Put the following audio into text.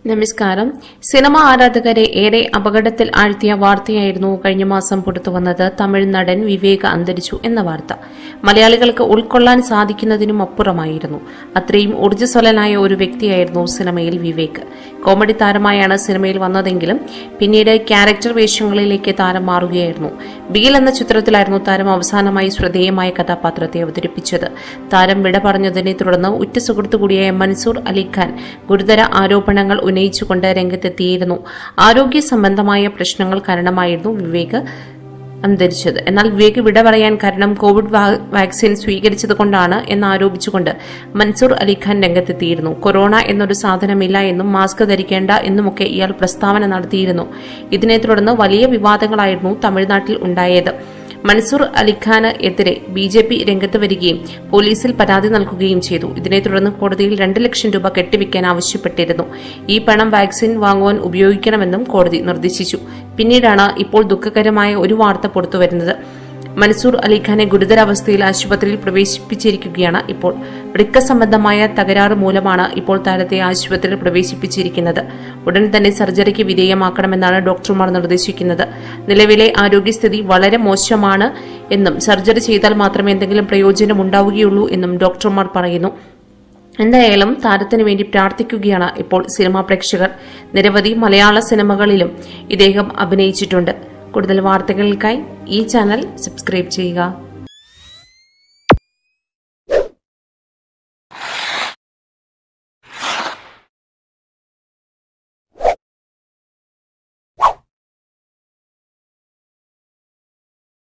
നമസ്കാരം സിനിമ ആരാധകരെ ഏറെ അപകടത്തിൽ ആഴ്ത്തിയ വാർത്തയായിരുന്നു കഴിഞ്ഞ മാസം പുറത്തുവന്നത് തമിഴ് നടൻ വിവേക് അന്തരിച്ചു എന്ന വാർത്ത മലയാളികൾക്ക് ഉൾക്കൊള്ളാൻ സാധിക്കുന്നതിനും അപ്പുറമായിരുന്നു അത്രയും ഊർജ്ജസ്വലനായ ഒരു വ്യക്തിയായിരുന്നു സിനിമയിൽ വിവേക് കോമഡി താരമായാണ് സിനിമയിൽ വന്നതെങ്കിലും പിന്നീട് ക്യാരക്ടർ വേഷങ്ങളിലേക്ക് താരം മാറുകയായിരുന്നു ബീൽ എന്ന ചിത്രത്തിലായിരുന്നു താരം അവസാനമായി ശ്രദ്ധേയമായ കഥാപാത്രത്തെ അവതരിപ്പിച്ചത് താരം വിട പറഞ്ഞതിനെ തുടർന്ന് ഉറ്റ സുഹൃത്തു കൂടിയായ മൻസൂർ അലിഖാൻ ഗുരുതര ആരോപണങ്ങൾ ഉന്നയിച്ചുകൊണ്ട് രംഗത്തെത്തിയിരുന്നു ആരോഗ്യ സംബന്ധമായ പ്രശ്നങ്ങൾ കാരണമായിരുന്നു വിവേക് അന്തരിച്ചത് എന്നാൽ വിവേക് വിട പറയാൻ കാരണം കോവിഡ് വാ- വാക്സിൻ സ്വീകരിച്ചതുകൊണ്ടാണ് എന്ന് ആരോപിച്ചുകൊണ്ട് മൻസൂർ അലിഖാൻ രംഗത്തെത്തിയിരുന്നു കൊറോണ എന്നൊരു സാധനമില്ല എന്നും മാസ്ക് ധരിക്കേണ്ട എന്നുമൊക്കെ ഇയാൾ പ്രസ്താവന നടത്തിയിരുന്നു ഇതിനെ തുടർന്ന് വലിയ വിവാദങ്ങളായിരുന്നു തമിഴ്നാട്ടിൽ ഉണ്ടായത് മൻസൂർ അലിഖാന് എതിരെ ബി ജെ പി രംഗത്ത് വരികയും പോലീസിൽ പരാതി നൽകുകയും ചെയ്തു ഇതിനെ തുടർന്ന് കോടതിയിൽ രണ്ട് ലക്ഷം രൂപ കെട്ടിവെക്കാൻ ആവശ്യപ്പെട്ടിരുന്നു ഈ പണം വാക്സിൻ വാങ്ങുവാൻ ഉപയോഗിക്കണമെന്നും കോടതി നിർദ്ദേശിച്ചു പിന്നീടാണ് ഇപ്പോൾ ദുഃഖകരമായ ഒരു വാർത്ത പുറത്തുവരുന്നത് മൻസൂർ അലിഖാനെ ഗുരുതരാവസ്ഥയിൽ ആശുപത്രിയിൽ പ്രവേശിപ്പിച്ചിരിക്കുകയാണ് ഇപ്പോൾ വൃക്ക സംബന്ധമായ തകരാറ് മൂലമാണ് ഇപ്പോൾ താരത്തെ ആശുപത്രിയിൽ പ്രവേശിപ്പിച്ചിരിക്കുന്നത് ഉടൻ തന്നെ സർജറിക്ക് വിധേയമാക്കണമെന്നാണ് ഡോക്ടർമാർ നിർദ്ദേശിക്കുന്നത് നിലവിലെ ആരോഗ്യസ്ഥിതി വളരെ മോശമാണ് എന്നും സർജറി ചെയ്താൽ മാത്രമേ എന്തെങ്കിലും പ്രയോജനം ഉണ്ടാവുകയുള്ളൂ എന്നും ഡോക്ടർമാർ പറയുന്നു എന്തായാലും താരത്തിന് വേണ്ടി പ്രാർത്ഥിക്കുകയാണ് ഇപ്പോൾ സിനിമാ പ്രേക്ഷകർ നിരവധി മലയാള സിനിമകളിലും ഇദ്ദേഹം അഭിനയിച്ചിട്ടുണ്ട് കൂടുതൽ വാർത്തകൾക്കായി ഈ ചാനൽ സബ്സ്ക്രൈബ് ചെയ്യുക